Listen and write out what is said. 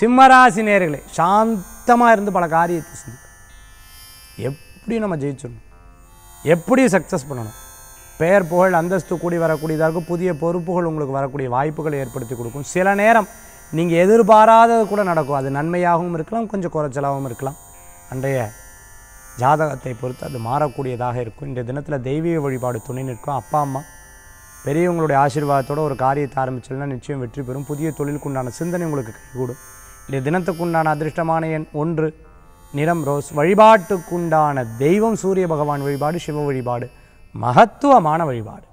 சிம்மராசி நேர்களே சாந்தமாக இருந்து பல காரியத்தை செஞ்சு எப்படி நம்ம ஜெயிச்சிடணும் எப்படி சக்ஸஸ் பண்ணணும் பெயர் புகழ் அந்தஸ்து கூடி வரக்கூடியதாக இருக்கும் புதிய பொறுப்புகள் உங்களுக்கு வரக்கூடிய வாய்ப்புகளை ஏற்படுத்தி கொடுக்கும் சில நேரம் நீங்கள் எதிர்பாராதது கூட நடக்கும் அது நன்மையாகவும் இருக்கலாம் கொஞ்சம் குறைச்சலாகவும் இருக்கலாம் அன்றைய ஜாதகத்தை பொறுத்து அது மாறக்கூடியதாக இருக்கும் இந்த தினத்தில் தெய்வீக வழிபாடு துணை நிற்கும் அப்பா அம்மா பெரியவங்களுடைய ஆசீர்வாதத்தோட ஒரு காரியத்தை ஆரம்பிச்சதுன்னா நிச்சயம் வெற்றி பெறும் புதிய தொழிலுக்குண்டான சிந்தனை உங்களுக்கு கைகூடும் இந்த தினத்துக்குண்டான அதிர்ஷ்டமான எண் ஒன்று நிறம் ரோஸ் வழிபாட்டுக்குண்டான தெய்வம் சூரிய பகவான் வழிபாடு சிவ வழிபாடு மகத்துவமான வழிபாடு